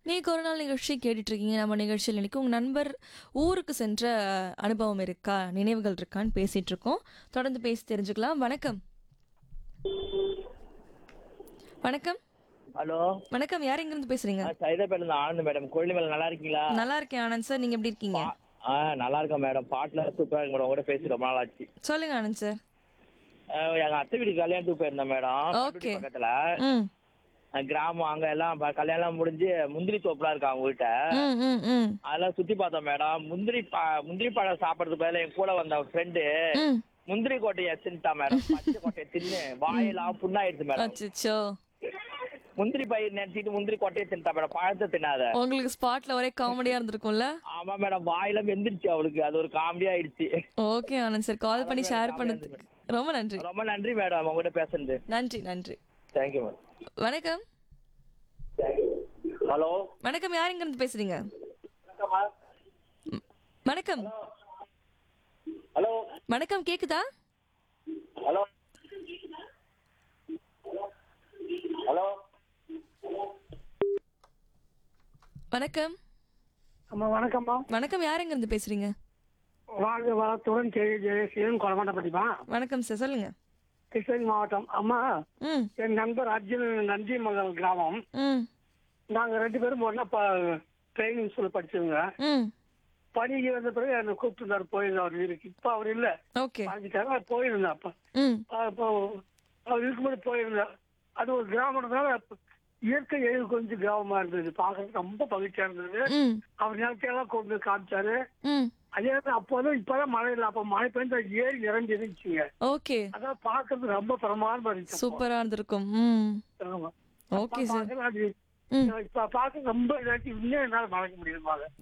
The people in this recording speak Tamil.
நீங்க ஒரு நாள் நிகழ்ச்சி கேட்டுட்டு இருக்கீங்க நம்ம நிகழ்ச்சியில் இன்னைக்கு உங்க நண்பர் ஊருக்கு சென்ற அனுபவம் இருக்கா நினைவுகள் இருக்கான்னு பேசிட்டு இருக்கோம் தொடர்ந்து பேசி தெரிஞ்சுக்கலாம் வணக்கம் வணக்கம் ஹலோ வணக்கம் யார் எங்க இருந்து பேசுறீங்க சைதாப்பேட்டில் இருந்து ஆனந்த் மேடம் கோயில் மேல நல்லா இருக்கீங்களா நல்லா இருக்கேன் ஆனந்த் சார் நீங்க எப்படி இருக்கீங்க ஆ நல்லா இருக்கேன் மேடம் பாட்டுல சூப்பரா இருக்கு மேடம் உங்கள்கிட்ட பேசி ரொம்ப நாள் ஆச்சு சொல்லுங்க ஆனந்த் சார் அஹ் எங்க அத்தை வீடு கல்யாணத்துக்கு போயிருந்தேன் மேடம் Okay. பண்ருட்டி பக்கத்துல ம் அஹ் கிராமம் அங்க எல்லாம் ப- கல்யாணம் முடிஞ்சு முந்திரி தோப்புலாம் இருக்கு அவங்க வீட்ட ம் ம் ம் அதெல்லாம் சுத்தி பார்த்தோம் மேடம் முந்திரி ப முந்திரி பழம் சாப்பிடறதுக்கு பதிலா என் கூட வந்த ஃப்ரெண்டு ம் முந்திரி கொட்டையை தின்னுட்டா மேடம் பச்சை கொட்டையை தின்னு வாயெல்லாம் புண்ணாயிடுச்சு மேடம் அச்சோ முந்திரி பயிர் நினைச்சிட்டு முந்திரி கொட்டையை தின்னுட்டா மேடம் பழத்தை தின்னாத உங்களுக்கு ஸ்பாட்ல ஒரே காமெடியா இருந்திருக்கும்ல ஆமா மேடம் வாயில வெந்துருச்சு அவளுக்கு அது ஒரு காமெடி ஆயிடுச்சு ஓகே ஆனந்த் சார் கால் பண்ணி ஷேர் பண்ணதுக்கு ரொம்ப நன்றி ரொம்ப நன்றி மேடம் உங்ககிட்ட பேசுறது நன்றி நன்றி தேங்க்யூ மேடம் வணக்கம் ஹலோ வணக்கம் யார் இங்க இருந்து பேசுறீங்க ம், வணக்கம் ஹலோ வணக்கம் கேக்குதா ஹலோ ஹலோ வணக்கம் அம்மா வணக்கம்மா வணக்கம் யார் எங்க இருந்து பேசுறீங்க வாழ்க வளத்துடன் கே ஜெயசீலன் கொலமாட்டப்பட்டிமா வணக்கம் சார் சொல்லுங்க கிருஷ்ணகிரி மாவட்டம் அம்மா ம் என் நண்பர் அர்ஜுன் நந்தி மங்கல் கிராமம் ம் நாங்க ரெண்டு பேரும் ஒன்னா ட்ரைனிங் ஸ்கூல் படிச்சவங்க ம் பணிக்கு வந்த பிறகு என்னை கூப்பிட்டுருந்தாரு போயிருந்தேன் அவர் வீட்டுக்கு இப்ப அவர் இல்ல ஓகே வாங்கிட்டாங்க போயிருந்தேன் அப்ப ம் அப்போ அவர் இருக்கும்போது போயிருந்தேன் அது ஒரு கிராமம்னால அப்ப இயற்கை எழில் கொஞ்சம் கிராமமா இருந்தது பார்க்கறதுக்கு ரொம்ப மகிழ்ச்சியா இருந்தது ம் அவர் நிலத்தையெல்லாம் கொண்டு வந்து காமிச்சாரு ம் அதே மாதிரி அப்போதான் இப்பதான் மழை இல்லை அப்ப மழை பெய்ஞ்சா ஏரி நிறைஞ்சு இருந்துச்சுங்க ஓகே அதான் பாக்குறது ரொம்ப பிரமாதமா இருந்துச்சு அப்போ. சூப்பரா இருந்திருக்கும் ம் ஆமா. ஓகே சார் பார்க்கறது அது ம் இப்ப பார்க்க ரொம்ப இதாச்சு இன்னும் என்னால மறக்க முடியுமா